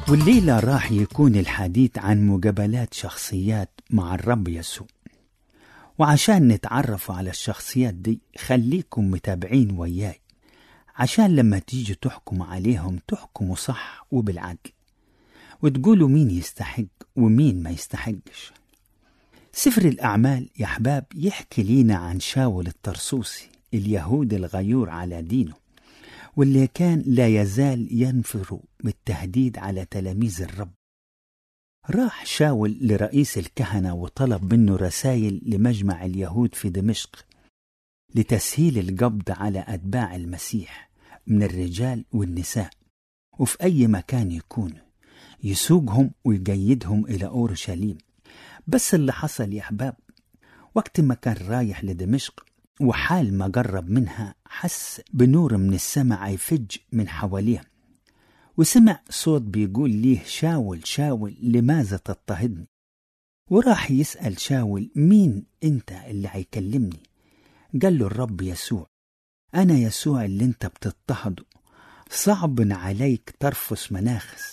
والليلة راح يكون الحديث عن مقابلات شخصيات مع الرب يسوع وعشان نتعرف على الشخصيات دي خليكم متابعين وياي عشان لما تيجي تحكموا عليهم تحكموا صح وبالعدل وتقولوا مين يستحق ومين ما يستحقش سفر الأعمال يا أحباب يحكي لينا عن شاول الطرسوسي اليهود الغيور على دينه واللي كان لا يزال ينفر بالتهديد على تلاميذ الرب راح شاول لرئيس الكهنة وطلب منه رسائل لمجمع اليهود في دمشق لتسهيل القبض على أتباع المسيح من الرجال والنساء وفي أي مكان يكونوا يسوقهم ويقيدهم إلى أورشليم بس اللي حصل يا أحباب وقت ما كان رايح لدمشق وحال ما قرب منها حس بنور من السماء يفج من حواليه وسمع صوت بيقول ليه شاول شاول لماذا تضطهدني وراح يسأل شاول مين انت اللي هيكلمني قال له الرب يسوع أنا يسوع اللي انت بتضطهده صعب عليك ترفس مناخس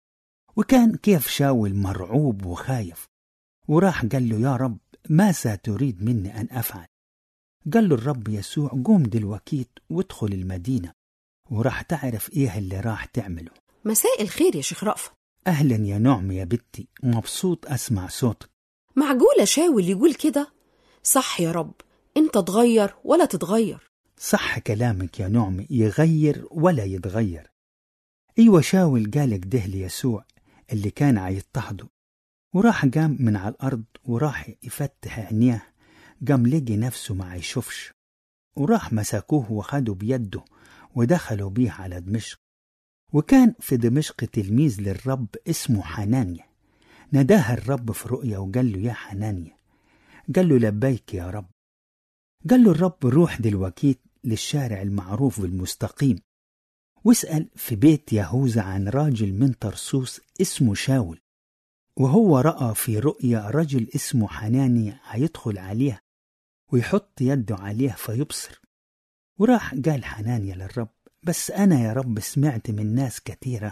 وكان كيف شاول مرعوب وخايف وراح قال له يا رب ماذا تريد مني أن أفعل قال له الرب يسوع قوم دلوكيت وادخل المدينة وراح تعرف إيه اللي راح تعمله مساء الخير يا شيخ رأفت أهلا يا نعم يا بنتي مبسوط أسمع صوتك معقولة شاول يقول كده صح يا رب انت تغير ولا تتغير صح كلامك يا نعم يغير ولا يتغير أيوة شاول قالك ده ليسوع اللي كان عيضطهده وراح قام من على الأرض وراح يفتح عينيه قام لقي نفسه ما يشوفش وراح مسكوه وخدوا بيده ودخلوا بيه على دمشق وكان في دمشق تلميذ للرب اسمه حنانيا نداه الرب في رؤيا وقال له يا حنانيا قال له لبيك يا رب قال له الرب روح دلوكيت للشارع المعروف بالمستقيم واسأل في بيت يهوذا عن راجل من طرسوس اسمه شاول وهو رأى في رؤيا رجل اسمه حنانيا هيدخل عليه ويحط يده عليه فيبصر وراح قال حنانيا للرب بس أنا يا رب سمعت من ناس كثيرة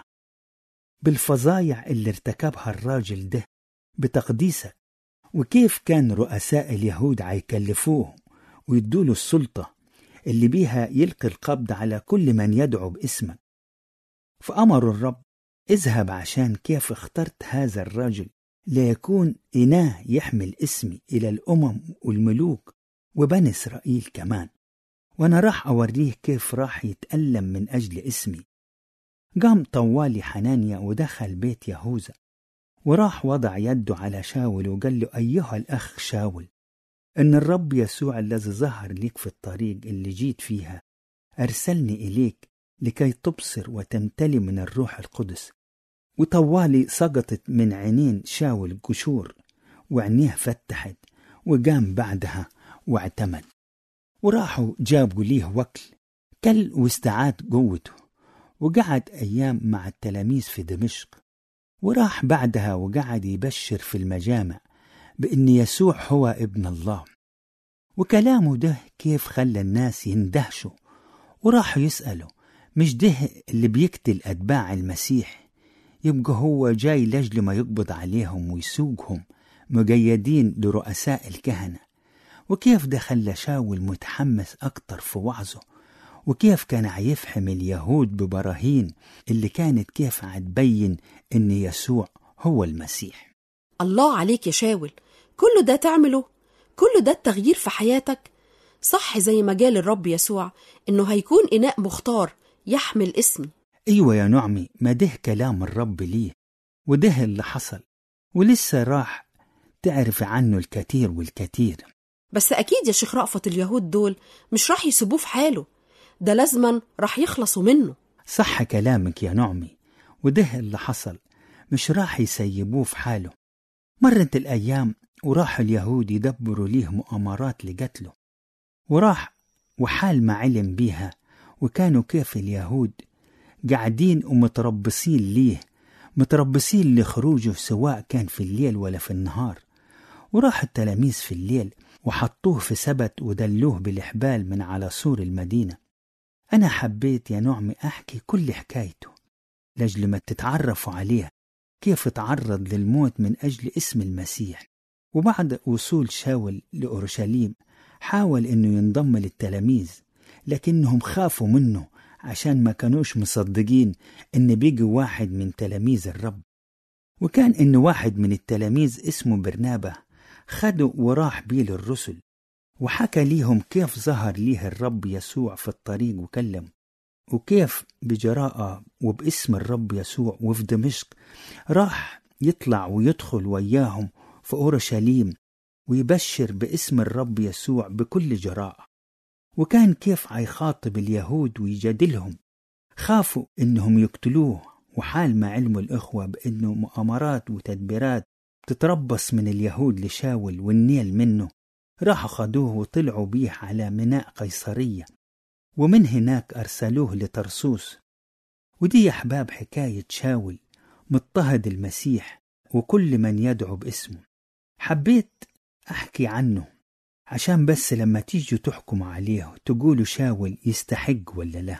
بالفظايع اللي ارتكبها الراجل ده بتقديسك وكيف كان رؤساء اليهود هيكلفوه ويدوله السلطة اللي بيها يلقي القبض على كل من يدعو باسمك فأمر الرب اذهب عشان كيف اخترت هذا الرجل ليكون إناه يحمل اسمي إلى الأمم والملوك وبني إسرائيل كمان وأنا راح أوريه كيف راح يتألم من أجل اسمي قام طوالي حنانيا ودخل بيت يهوذا وراح وضع يده على شاول وقال له أيها الأخ شاول إن الرب يسوع الذي ظهر لك في الطريق اللي جيت فيها أرسلني إليك لكي تبصر وتمتلي من الروح القدس وطوالي سقطت من عينين شاول قشور وعينيه فتحت وقام بعدها واعتمد وراحوا جابوا ليه وكل كل واستعاد قوته وقعد أيام مع التلاميذ في دمشق وراح بعدها وقعد يبشر في المجامع بأن يسوع هو ابن الله وكلامه ده كيف خلى الناس يندهشوا وراحوا يسألوا مش ده اللي بيقتل أتباع المسيح يبقى هو جاي لأجل ما يقبض عليهم ويسوقهم مقيدين لرؤساء الكهنة وكيف ده خلى شاول متحمس أكتر في وعظه وكيف كان هيفهم اليهود ببراهين اللي كانت كيف هتبين إن يسوع هو المسيح الله عليك يا شاول كل ده تعمله كل ده التغيير في حياتك صح زي ما قال الرب يسوع إنه هيكون إناء مختار يحمل اسمي أيوة يا نعمي ما ده كلام الرب ليه وده اللي حصل ولسه راح تعرف عنه الكثير والكثير بس أكيد يا شيخ رأفت اليهود دول مش راح يسيبوه في حاله ده لازما راح يخلصوا منه صح كلامك يا نعمي وده اللي حصل مش راح يسيبوه في حاله مرت الأيام وراح اليهود يدبروا ليه مؤامرات لقتله وراح وحال ما علم بيها وكانوا كيف اليهود قاعدين ومتربصين ليه متربصين لخروجه سواء كان في الليل ولا في النهار وراح التلاميذ في الليل وحطوه في سبت ودلوه بالإحبال من على سور المدينة أنا حبيت يا نعمي أحكي كل حكايته لأجل ما تتعرفوا عليها كيف تعرض للموت من أجل اسم المسيح وبعد وصول شاول لأورشليم حاول إنه ينضم للتلاميذ لكنهم خافوا منه عشان ما كانوش مصدقين إن بيجي واحد من تلاميذ الرب وكان إن واحد من التلاميذ اسمه برنابة خده وراح بيه للرسل وحكى ليهم كيف ظهر ليه الرب يسوع في الطريق وكلم وكيف بجراءة وباسم الرب يسوع وفي دمشق راح يطلع ويدخل وياهم في أورشليم ويبشر باسم الرب يسوع بكل جراءة وكان كيف هيخاطب اليهود ويجادلهم خافوا انهم يقتلوه وحال ما علموا الإخوة بأنه مؤامرات وتدبيرات تتربص من اليهود لشاول والنيل منه راحوا خدوه وطلعوا بيه على ميناء قيصرية ومن هناك أرسلوه لترسوس ودي يا أحباب حكاية شاول مضطهد المسيح وكل من يدعو باسمه حبيت أحكي عنه عشان بس لما تيجوا تحكموا عليه تقولوا شاول يستحق ولا لا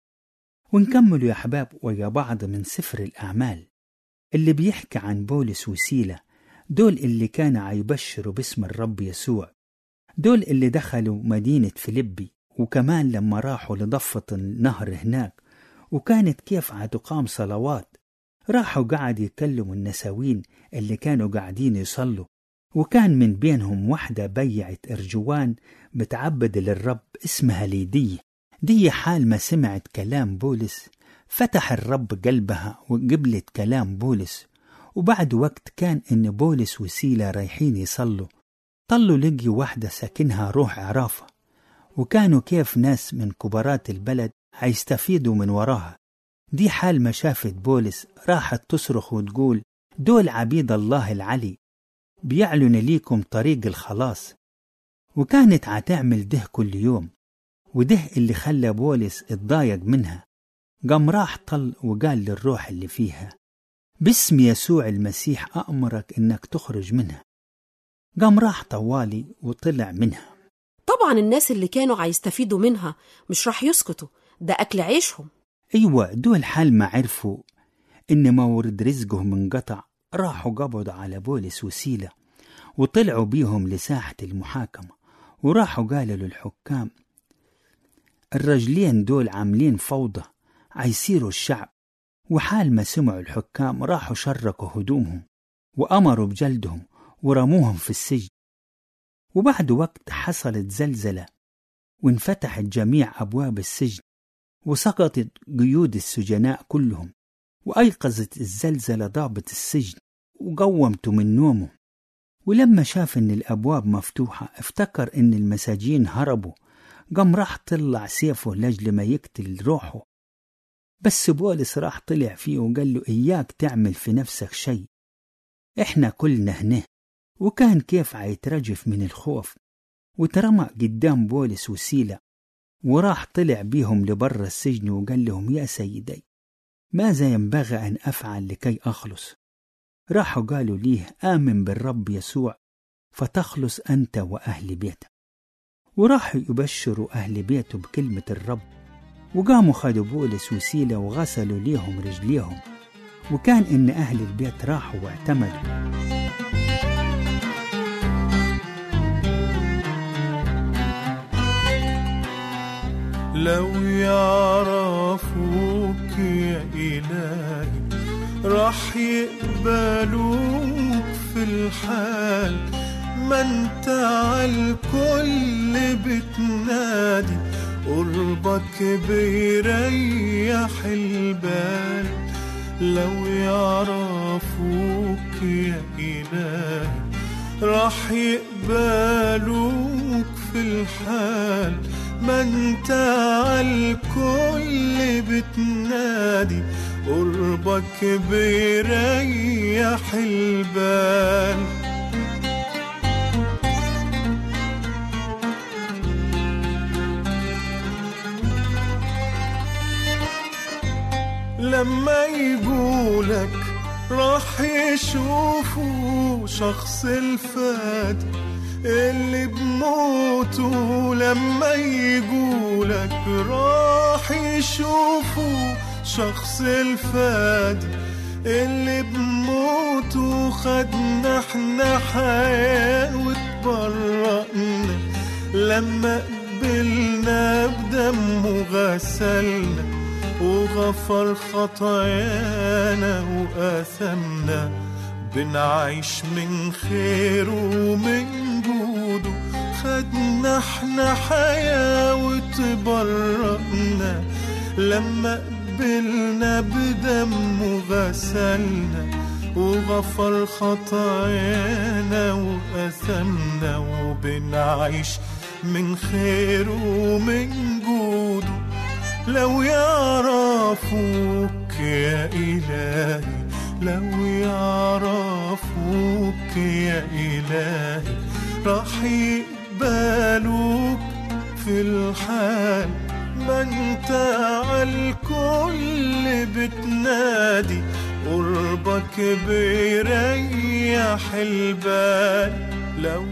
ونكملوا يا أحباب ويا بعض من سفر الأعمال اللي بيحكي عن بولس وسيلة دول اللي كانوا عيبشروا باسم الرب يسوع دول اللي دخلوا مدينة فيلبي وكمان لما راحوا لضفة النهر هناك وكانت كيف عتقام صلوات راحوا قعد يكلموا النساوين اللي كانوا قاعدين يصلوا وكان من بينهم واحدة بيعت إرجوان بتعبد للرب اسمها ليدية دي حال ما سمعت كلام بولس فتح الرب قلبها وقبلت كلام بولس وبعد وقت كان إن بولس وسيلة رايحين يصلوا طلوا لقي واحدة ساكنها روح عرافة وكانوا كيف ناس من كبارات البلد هيستفيدوا من وراها دي حال ما شافت بولس راحت تصرخ وتقول دول عبيد الله العلي بيعلن ليكم طريق الخلاص وكانت عتعمل ده كل يوم وده اللي خلى بولس اتضايق منها قام راح طل وقال للروح اللي فيها باسم يسوع المسيح أأمرك إنك تخرج منها قام راح طوالي وطلع منها طبعا الناس اللي كانوا عايستفيدوا منها مش راح يسكتوا ده أكل عيشهم أيوة دول حال ما عرفوا إن مورد رزقهم انقطع راحوا قبضوا على بولس وسيلة وطلعوا بيهم لساحة المحاكمة وراحوا قالوا للحكام الرجلين دول عاملين فوضى عيصيروا الشعب وحال ما سمعوا الحكام راحوا شركوا هدومهم وأمروا بجلدهم ورموهم في السجن وبعد وقت حصلت زلزلة وانفتحت جميع أبواب السجن وسقطت قيود السجناء كلهم وأيقظت الزلزلة ضابط السجن وقومته من نومه ولما شاف إن الأبواب مفتوحة افتكر إن المساجين هربوا قام راح طلع سيفه لأجل ما يقتل روحه بس بولس راح طلع فيه وقال له إياك تعمل في نفسك شيء إحنا كلنا هنا وكان كيف عيترجف من الخوف وترمى قدام بولس وسيلة وراح طلع بيهم لبر السجن وقال لهم يا سيدي ماذا ينبغي أن أفعل لكي أخلص راحوا قالوا ليه آمن بالرب يسوع فتخلص أنت وأهل بيتك وراحوا يبشروا أهل بيته بكلمة الرب وقاموا خدوا بولس وسيلة وغسلوا ليهم رجليهم وكان إن أهل البيت راحوا واعتمدوا لو يعرفوك يا إلهي راح يقبلوك في الحال ما انت عالكل بتنادي قربك بيريح البال لو يعرفوك يا إلهي راح يقبلوك في الحال ما انت عالكل بتنادي قربك بيريح البال لما يقولك راح يشوفوا شخص الفادي اللي بموته لما يقولك راح يشوفوا شخص الفادي اللي بموته خدنا احنا حياة واتبرأنا لما قبلنا بدمه غسلنا وغفر خطايانا وآثمنا بنعيش من خيره ومن جوده خدنا احنا حياة وتبرأنا لما قبلنا بدمه غسلنا وغفر خطايانا وأثمنا وبنعيش من خيره ومن جوده لو يعرفوك يا إلهي لو يعرفوك يا إلهي راح يقبلوك في الحال ما انت عالكل بتنادي قربك بيريح البال لو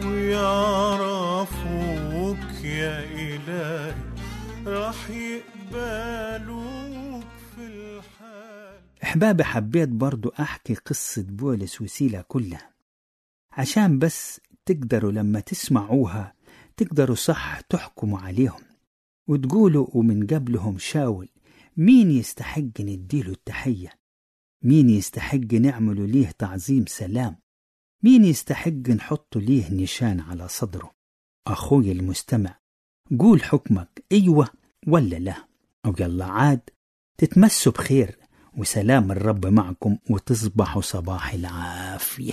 يعرفوك يا إلهي راح يقبلوك في الحال أحبابي حبيت برضو أحكي قصة بولس وسيلة كلها عشان بس تقدروا لما تسمعوها تقدروا صح تحكموا عليهم وتقولوا ومن قبلهم شاول مين يستحق نديله التحية مين يستحق نعمله ليه تعظيم سلام مين يستحق نحط ليه نشان على صدره أخوي المستمع قول حكمك أيوة ولا لا أو يلا عاد تتمسوا بخير وسلام الرب معكم وتصبحوا صباح العافية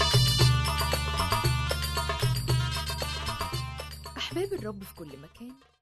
أحباب الرب في كل مكان